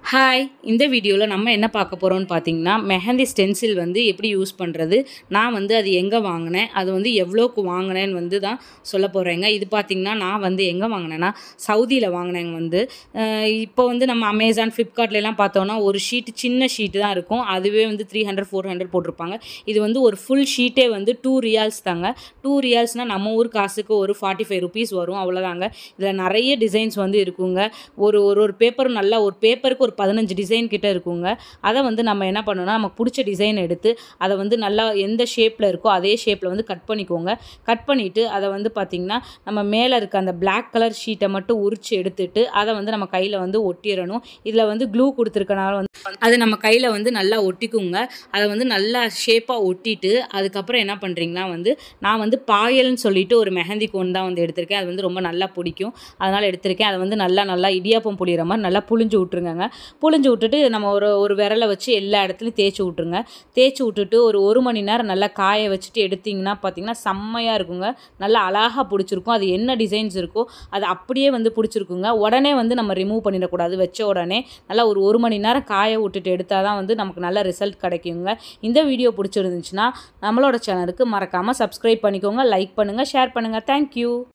hi இந்த வீடியோவில் நம்ம என்ன பார்க்க போகிறோம்னு பார்த்தீங்கன்னா மெஹந்தி ஸ்டென்சில் வந்து எப்படி யூஸ் பண்ணுறது நான் வந்து அது எங்கே வாங்கினேன் அது வந்து எவ்வளோக்கு வாங்கினேன்னு வந்து தான் சொல்ல போகிறேங்க இது பார்த்திங்கன்னா நான் வந்து எங்கே வாங்கினேன்னா சவுதியில் வாங்கினேங்க வந்து அஹ் இப்போ வந்து நம்ம அமேசான் ஃப்ளிப்கார்ட்லாம் பார்த்தோன்னா ஒரு ஷீட்டு சின்ன ஷீட்டு தான் இருக்கும் அதுவே வந்து த்ரீ ஹண்ட்ரட் ஃபோர் ஹண்ட்ரட் போட்டிருப்பாங்க இது வந்து ஒரு ஃபுல் ஷீட்டே வந்து டூ ரியால்ஸ் தாங்க டூ ரியால்ஸ்னால் நம்ம ஊர் காசுக்கு ஒரு ஃபார்ட்டி ஃபைவ் ருபீஸ் வரும் அவ்வளோதாங்க இதில் நிறைய டிசைன்ஸ் வந்து இருக்குங்க ஒரு ஒரு ஒரு பேப்பரும் நல்லா ஒரு பேப்பருக்கு ஒரு பதினஞ்சு டிசைன் கிட்ட இருக்குங்க அதை வந்து நம்ம என்ன பண்ணணும்னா நமக்கு பிடிச்ச டிசைன் எடுத்து அதை வந்து நல்லா எந்த ஷேப்பில் இருக்கோ அதே ஷேப்பில் வந்து கட் பண்ணிக்கோங்க கட் பண்ணிவிட்டு அதை வந்து பார்த்திங்கன்னா நம்ம மேலே இருக்க அந்த Black கலர் ஷீட்டை மட்டும் உரிச்சு எடுத்துட்டு அதை வந்து நம்ம கையில் வந்து ஒட்டிடணும் இதில் வந்து க்ளூ கொடுத்துருக்கனால வந்து அது நம்ம கையில் வந்து நல்லா ஒட்டிக்குங்க அதை வந்து நல்லா ஷேப்பாக ஒட்டிட்டு அதுக்கப்புறம் என்ன பண்ணுறீங்கன்னா வந்து நான் வந்து பாயல்னு சொல்லிட்டு ஒரு மெஹந்தி கோன் தான் வந்து எடுத்திருக்கேன் அது வந்து ரொம்ப நல்லா பிடிக்கும் அதனால் எடுத்திருக்கேன் அதை வந்து நல்லா நல்லா இடியாப்பம் புளிகிற மாதிரி நல்லா புளிஞ்சு விட்ருங்கங்க புளிஞ்சு விட்டுட்டு நம்ம ஒரு ஒரு விரலை வச்சு எல்லா இடத்துலையும் தேய்ச்சி விட்ருங்க தேய்ச்சி விட்டுட்டு ஒரு ஒரு மணி நேரம் நல்லா காய வச்சுட்டு எடுத்திங்கன்னா பார்த்தீங்கன்னா செம்மையாக இருக்குங்க நல்லா அழகாக பிடிச்சிருக்கும் அது என்ன டிசைன்ஸ் இருக்கோ அது அப்படியே வந்து பிடிச்சிருக்குங்க உடனே வந்து நம்ம ரிமூவ் பண்ணிடக்கூடாது வச்ச உடனே நல்லா ஒரு ஒரு மணி நேரம் காய விட்டுட்டு எடுத்தால் தான் வந்து நமக்கு நல்ல ரிசல்ட் கிடைக்குங்க இந்த வீடியோ பிடிச்சிருந்துச்சுன்னா நம்மளோட சேனலுக்கு மறக்காமல் சப்ஸ்கிரைப் பண்ணிக்கோங்க லைக் பண்ணுங்கள் ஷேர் பண்ணுங்கள் தேங்க்யூ